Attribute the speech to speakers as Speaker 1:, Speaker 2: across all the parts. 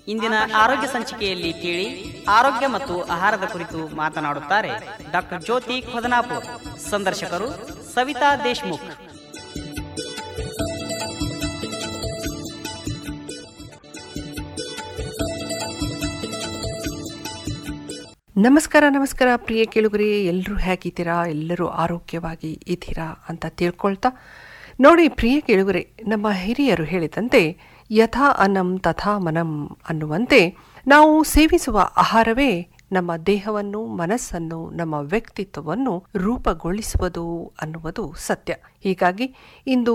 Speaker 1: ಇಂದಿನ ಆರೋಗ್ಯ ಸಂಚಿಕೆಯಲ್ಲಿ ಕೇಳಿ ಆರೋಗ್ಯ ಮತ್ತು ಆಹಾರದ ಕುರಿತು ಮಾತನಾಡುತ್ತಾರೆ ಡಾಕ್ಟರ್ ಜ್ಯೋತಿ ಖೊದನಾಪುರ್ ಸಂದರ್ಶಕರು ಸವಿತಾ ದೇಶ್ಮುಖ್
Speaker 2: ನಮಸ್ಕಾರ ನಮಸ್ಕಾರ ಪ್ರಿಯ ಕೇಳುಗರೆ ಎಲ್ಲರೂ ಹೇಗಿದ್ದೀರಾ ಎಲ್ಲರೂ ಆರೋಗ್ಯವಾಗಿ ಇದ್ದೀರಾ ಅಂತ ತಿಳ್ಕೊಳ್ತಾ ನೋಡಿ ಪ್ರಿಯ ಕೇಳುಗರೆ ನಮ್ಮ ಹಿರಿಯರು ಹೇಳಿದಂತೆ ಯಥಾ ಅನ್ನಂ ತಥಾ ಮನಂ ಅನ್ನುವಂತೆ ನಾವು ಸೇವಿಸುವ ಆಹಾರವೇ ನಮ್ಮ ದೇಹವನ್ನು ಮನಸ್ಸನ್ನು ನಮ್ಮ ವ್ಯಕ್ತಿತ್ವವನ್ನು ರೂಪುಗೊಳಿಸುವುದು ಅನ್ನುವುದು ಸತ್ಯ ಹೀಗಾಗಿ ಇಂದು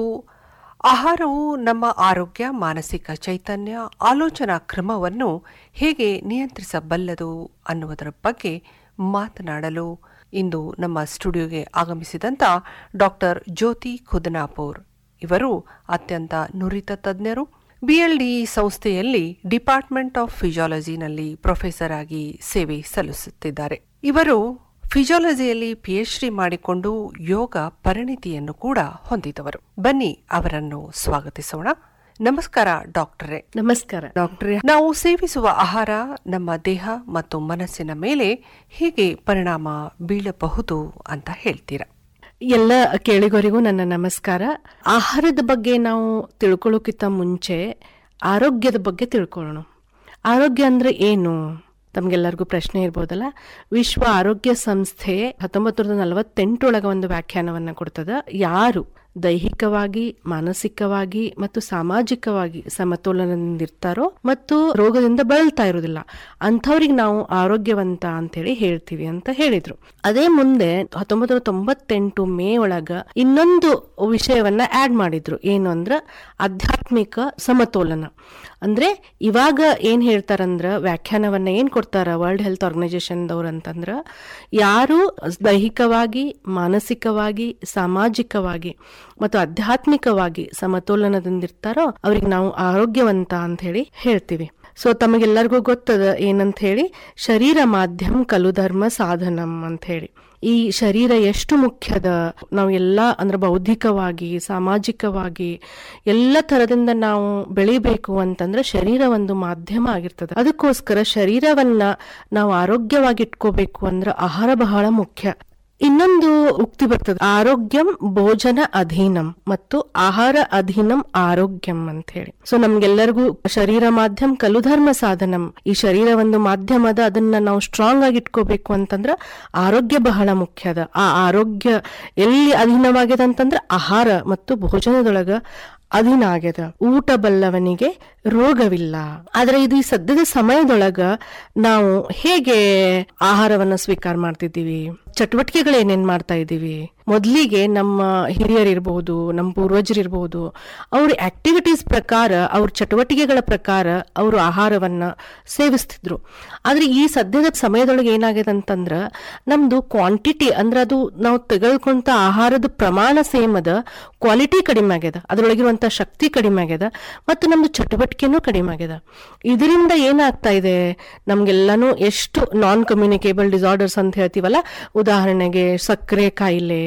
Speaker 2: ಆಹಾರವು ನಮ್ಮ ಆರೋಗ್ಯ ಮಾನಸಿಕ ಚೈತನ್ಯ ಆಲೋಚನಾ ಕ್ರಮವನ್ನು ಹೇಗೆ ನಿಯಂತ್ರಿಸಬಲ್ಲದು ಅನ್ನುವುದರ ಬಗ್ಗೆ ಮಾತನಾಡಲು ಇಂದು ನಮ್ಮ ಸ್ಟುಡಿಯೋಗೆ ಆಗಮಿಸಿದಂತ ಡಾಕ್ಟರ್ ಜ್ಯೋತಿ ಖುದನಾಪುರ್ ಇವರು ಅತ್ಯಂತ ನುರಿತ ತಜ್ಞರು ಬಿಎಲ್ಡಿ ಸಂಸ್ಥೆಯಲ್ಲಿ ಡಿಪಾರ್ಟ್ಮೆಂಟ್ ಆಫ್ ಫಿಸಿಯಾಲಜಿನಲ್ಲಿ ಪ್ರೊಫೆಸರ್ ಆಗಿ ಸೇವೆ ಸಲ್ಲಿಸುತ್ತಿದ್ದಾರೆ ಇವರು ಫಿಸಿಯಾಲಜಿಯಲ್ಲಿ ಪಿಎಚ್ಡಿ ಮಾಡಿಕೊಂಡು ಯೋಗ ಪರಿಣಿತಿಯನ್ನು ಕೂಡ ಹೊಂದಿದವರು ಬನ್ನಿ ಅವರನ್ನು ಸ್ವಾಗತಿಸೋಣ ನಮಸ್ಕಾರ ಡಾಕ್ಟರೇ
Speaker 3: ನಮಸ್ಕಾರ
Speaker 2: ಡಾಕ್ಟರೇ ನಾವು ಸೇವಿಸುವ ಆಹಾರ ನಮ್ಮ ದೇಹ ಮತ್ತು ಮನಸ್ಸಿನ ಮೇಲೆ ಹೇಗೆ ಪರಿಣಾಮ ಬೀಳಬಹುದು ಅಂತ ಹೇಳ್ತೀರಾ
Speaker 3: ಎಲ್ಲ ಕೇಳಿಗೋರಿಗೂ ನನ್ನ ನಮಸ್ಕಾರ ಆಹಾರದ ಬಗ್ಗೆ ನಾವು ತಿಳ್ಕೊಳ್ಳೋಕ್ಕಿಂತ ಮುಂಚೆ ಆರೋಗ್ಯದ ಬಗ್ಗೆ ತಿಳ್ಕೊಳ್ಳೋಣ ಆರೋಗ್ಯ ಅಂದ್ರೆ ಏನು ತಮ್ಗೆಲ್ಲರಿಗೂ ಪ್ರಶ್ನೆ ಇರ್ಬೋದಲ್ಲ ವಿಶ್ವ ಆರೋಗ್ಯ ಸಂಸ್ಥೆ ಹತ್ತೊಂಬತ್ತು ನೂರ ನಲವತ್ತೆಂಟರೊಳಗೆ ಒಂದು ವ್ಯಾಖ್ಯಾನವನ್ನ ಕೊಡ್ತದ ಯಾರು ದೈಹಿಕವಾಗಿ ಮಾನಸಿಕವಾಗಿ ಮತ್ತು ಸಾಮಾಜಿಕವಾಗಿ ಸಮತೋಲನದಿಂದಿರ್ತಾರೋ ಮತ್ತು ರೋಗದಿಂದ ಬಳಲ್ತಾ ಇರೋದಿಲ್ಲ ಅಂಥವ್ರಿಗೆ ನಾವು ಆರೋಗ್ಯವಂತ ಅಂತೇಳಿ ಹೇಳ್ತೀವಿ ಅಂತ ಹೇಳಿದ್ರು ಅದೇ ಮುಂದೆ ಹತ್ತೊಂಬತ್ತು ನೂರ ತೊಂಬತ್ತೆಂಟು ಮೇ ಒಳಗ ಇನ್ನೊಂದು ವಿಷಯವನ್ನ ಆಡ್ ಮಾಡಿದ್ರು ಏನು ಅಂದ್ರ ಆಧ್ಯಾತ್ಮಿಕ ಸಮತೋಲನ ಅಂದ್ರೆ ಇವಾಗ ಏನ್ ಹೇಳ್ತಾರಂದ್ರ ವ್ಯಾಖ್ಯಾನವನ್ನ ಏನ್ ಕೊಡ್ತಾರ ವರ್ಲ್ಡ್ ಹೆಲ್ತ್ ಆರ್ಗನೈಸೇಷನ್ ದವ್ರ ಅಂತಂದ್ರ ಯಾರು ದೈಹಿಕವಾಗಿ ಮಾನಸಿಕವಾಗಿ ಸಾಮಾಜಿಕವಾಗಿ ಮತ್ತು ಆಧ್ಯಾತ್ಮಿಕವಾಗಿ ಸಮತೋಲನದಿಂದಿರ್ತಾರೋ ಅವ್ರಿಗೆ ನಾವು ಆರೋಗ್ಯವಂತ ಅಂತ ಹೇಳಿ ಹೇಳ್ತೀವಿ ಸೊ ತಮಗೆಲ್ಲರಿಗೂ ಗೊತ್ತದ ಏನಂತ ಹೇಳಿ ಶರೀರ ಮಾಧ್ಯಮ ಕಲು ಧರ್ಮ ಸಾಧನಂ ಅಂತ ಹೇಳಿ ಈ ಶರೀರ ಎಷ್ಟು ಮುಖ್ಯದ ನಾವು ಎಲ್ಲ ಅಂದ್ರೆ ಬೌದ್ಧಿಕವಾಗಿ ಸಾಮಾಜಿಕವಾಗಿ ಎಲ್ಲ ತರದಿಂದ ನಾವು ಬೆಳಿಬೇಕು ಅಂತಂದ್ರೆ ಶರೀರ ಒಂದು ಮಾಧ್ಯಮ ಆಗಿರ್ತದೆ ಅದಕ್ಕೋಸ್ಕರ ಶರೀರವನ್ನ ನಾವು ಆರೋಗ್ಯವಾಗಿ ಇಟ್ಕೋಬೇಕು ಅಂದ್ರೆ ಆಹಾರ ಬಹಳ ಮುಖ್ಯ ಇನ್ನೊಂದು ಉಕ್ತಿ ಬರ್ತದೆ ಆರೋಗ್ಯಂ ಭೋಜನ ಅಧೀನಂ ಮತ್ತು ಆಹಾರ ಅಧೀನಂ ಆರೋಗ್ಯಂ ಅಂತ ಹೇಳಿ ಸೊ ನಮ್ಗೆಲ್ಲರಿಗೂ ಶರೀರ ಮಾಧ್ಯಮ ಕಲು ಧರ್ಮ ಸಾಧನಂ ಈ ಶರೀರ ಒಂದು ಮಾಧ್ಯಮದ ಅದನ್ನ ನಾವು ಸ್ಟ್ರಾಂಗ್ ಆಗಿ ಇಟ್ಕೋಬೇಕು ಅಂತಂದ್ರ ಆರೋಗ್ಯ ಬಹಳ ಮುಖ್ಯದ ಆ ಆರೋಗ್ಯ ಎಲ್ಲಿ ಅಧೀನವಾಗ್ಯದ ಅಂತಂದ್ರ ಆಹಾರ ಮತ್ತು ಭೋಜನದೊಳಗ ಅಧೀನ ಆಗ್ಯದ ಊಟ ಬಲ್ಲವನಿಗೆ ರೋಗವಿಲ್ಲ ಆದ್ರೆ ಇದು ಈ ಸದ್ಯದ ಸಮಯದೊಳಗ ನಾವು ಹೇಗೆ ಆಹಾರವನ್ನ ಸ್ವೀಕಾರ ಮಾಡ್ತಿದ್ದೀವಿ ಚಟುವಟಿಕೆಗಳು ಏನೇನ್ ಮಾಡ್ತಾ ಇದ್ದೀವಿ ಮೊದಲಿಗೆ ನಮ್ಮ ಹಿರಿಯರಿರ್ಬಹುದು ನಮ್ಮ ಪೂರ್ವಜರಿರ್ಬಹುದು ಅವ್ರ ಆಕ್ಟಿವಿಟೀಸ್ ಪ್ರಕಾರ ಅವ್ರ ಚಟುವಟಿಕೆಗಳ ಪ್ರಕಾರ ಅವರು ಆಹಾರವನ್ನ ಸೇವಿಸ್ತಿದ್ರು ಆದ್ರೆ ಈ ಸದ್ಯದ ಸಮಯದೊಳಗೆ ಏನಾಗಿದೆ ಅಂತಂದ್ರ ನಮ್ದು ಕ್ವಾಂಟಿಟಿ ಅಂದ್ರೆ ಅದು ನಾವು ತೆಗೆದುಕೊಂತ ಆಹಾರದ ಪ್ರಮಾಣ ಸೇಮ್ ಅದ ಕ್ವಾಲಿಟಿ ಕಡಿಮೆ ಆಗ್ಯದ ಅದ್ರೊಳಗಿರುವಂತ ಶಕ್ತಿ ಕಡಿಮೆ ಆಗ್ಯದ ಮತ್ತು ನಮ್ದು ಚಟುವಟಿಕೆನೂ ಕಡಿಮೆ ಆಗ್ಯದ ಇದರಿಂದ ಏನಾಗ್ತಾ ಇದೆ ನಮ್ಗೆಲ್ಲಾನು ಎಷ್ಟು ನಾನ್ ಕಮ್ಯುನಿಕೇಬಲ್ ಡಿಸಾರ್ಡರ್ಸ್ ಅಂತ ಹೇಳ್ತೀವಲ್ಲ ಉದಾಹರಣೆಗೆ ಸಕ್ಕರೆ ಕಾಯಿಲೆ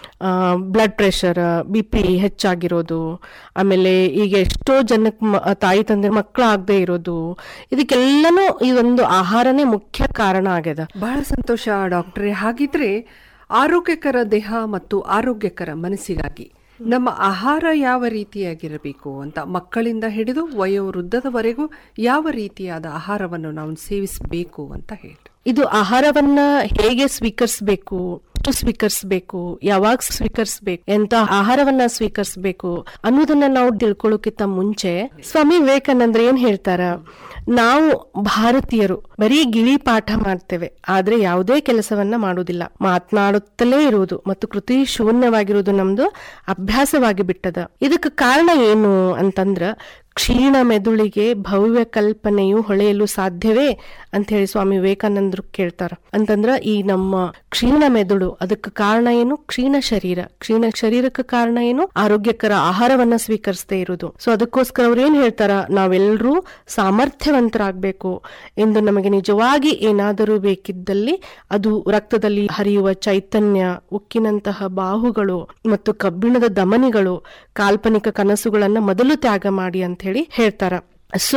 Speaker 3: ಬ್ಲಡ್ ಪ್ರೆಷರ್ ಬಿ ಪಿ ಹೆಚ್ಚಾಗಿರೋದು ಆಮೇಲೆ ಈಗ ಎಷ್ಟೋ ಜನಕ್ಕೆ ತಾಯಿ ತಂದೆ ಮಕ್ಕಳು ಆಗದೆ ಇರೋದು ಇದಕ್ಕೆಲ್ಲನೂ ಈ ಒಂದು ಆಹಾರನೇ ಮುಖ್ಯ ಕಾರಣ ಆಗ್ಯದ
Speaker 2: ಬಹಳ ಸಂತೋಷ ಡಾಕ್ಟರೇ ಹಾಗಿದ್ರೆ ಆರೋಗ್ಯಕರ ದೇಹ ಮತ್ತು ಆರೋಗ್ಯಕರ ಮನಸ್ಸಿಗಾಗಿ ನಮ್ಮ ಆಹಾರ ಯಾವ ರೀತಿಯಾಗಿರಬೇಕು ಅಂತ ಮಕ್ಕಳಿಂದ ಹಿಡಿದು ವಯೋವೃದ್ಧದವರೆಗೂ ಯಾವ ರೀತಿಯಾದ ಆಹಾರವನ್ನು ನಾವು ಸೇವಿಸಬೇಕು ಅಂತ ಹೇಳಿ
Speaker 3: ಇದು ಆಹಾರವನ್ನ ಹೇಗೆ ಸ್ವೀಕರಿಸಬೇಕು ಎಷ್ಟು ಸ್ವೀಕರಿಸಬೇಕು ಯಾವಾಗ ಸ್ವೀಕರಿಸಬೇಕು ಎಂತ ಆಹಾರವನ್ನ ಸ್ವೀಕರಿಸಬೇಕು ಅನ್ನೋದನ್ನ ನಾವು ತಿಳ್ಕೊಳ್ಳೋಕ್ಕಿಂತ ಮುಂಚೆ ಸ್ವಾಮಿ ವಿವೇಕಾನಂದ್ರ ಏನ್ ಹೇಳ್ತಾರ ನಾವು ಭಾರತೀಯರು ಬರೀ ಗಿಳಿ ಪಾಠ ಮಾಡ್ತೇವೆ ಆದ್ರೆ ಯಾವುದೇ ಕೆಲಸವನ್ನ ಮಾಡುವುದಿಲ್ಲ ಮಾತನಾಡುತ್ತಲೇ ಇರುವುದು ಮತ್ತು ಕೃತಿ ಶೂನ್ಯವಾಗಿರುವುದು ನಮ್ದು ಅಭ್ಯಾಸವಾಗಿ ಬಿಟ್ಟದ ಇದಕ್ಕೆ ಕಾರಣ ಏನು ಅಂತಂದ್ರ ಕ್ಷೀಣ ಮೆದುಳಿಗೆ ಭವ್ಯ ಕಲ್ಪನೆಯು ಹೊಳೆಯಲು ಸಾಧ್ಯವೇ ಅಂತ ಹೇಳಿ ಸ್ವಾಮಿ ವಿವೇಕಾನಂದರು ಕೇಳ್ತಾರ ಅಂತಂದ್ರ ಈ ನಮ್ಮ ಕ್ಷೀಣ ಮೆದುಳು ಅದಕ್ಕೆ ಕಾರಣ ಏನು ಕ್ಷೀಣ ಶರೀರ ಕ್ಷೀಣ ಶರೀರಕ್ಕೆ ಕಾರಣ ಏನು ಆರೋಗ್ಯಕರ ಆಹಾರವನ್ನ ಸ್ವೀಕರಿಸದೇ ಇರುವುದು ಸೊ ಅದಕ್ಕೋಸ್ಕರ ಅವ್ರು ಏನ್ ಹೇಳ್ತಾರ ನಾವೆಲ್ಲರೂ ಸಾಮರ್ಥ್ಯವಂತರಾಗಬೇಕು ಎಂದು ನಮಗೆ ನಿಜವಾಗಿ ಏನಾದರೂ ಬೇಕಿದ್ದಲ್ಲಿ ಅದು ರಕ್ತದಲ್ಲಿ ಹರಿಯುವ ಚೈತನ್ಯ ಉಕ್ಕಿನಂತಹ ಬಾಹುಗಳು ಮತ್ತು ಕಬ್ಬಿಣದ ದಮನಿಗಳು ಕಾಲ್ಪನಿಕ ಕನಸುಗಳನ್ನ ಮೊದಲು ತ್ಯಾಗ ಮಾಡಿ ಅಂತ ಹೇಳಿ ಹೇಳ್ತಾರ ಸೊ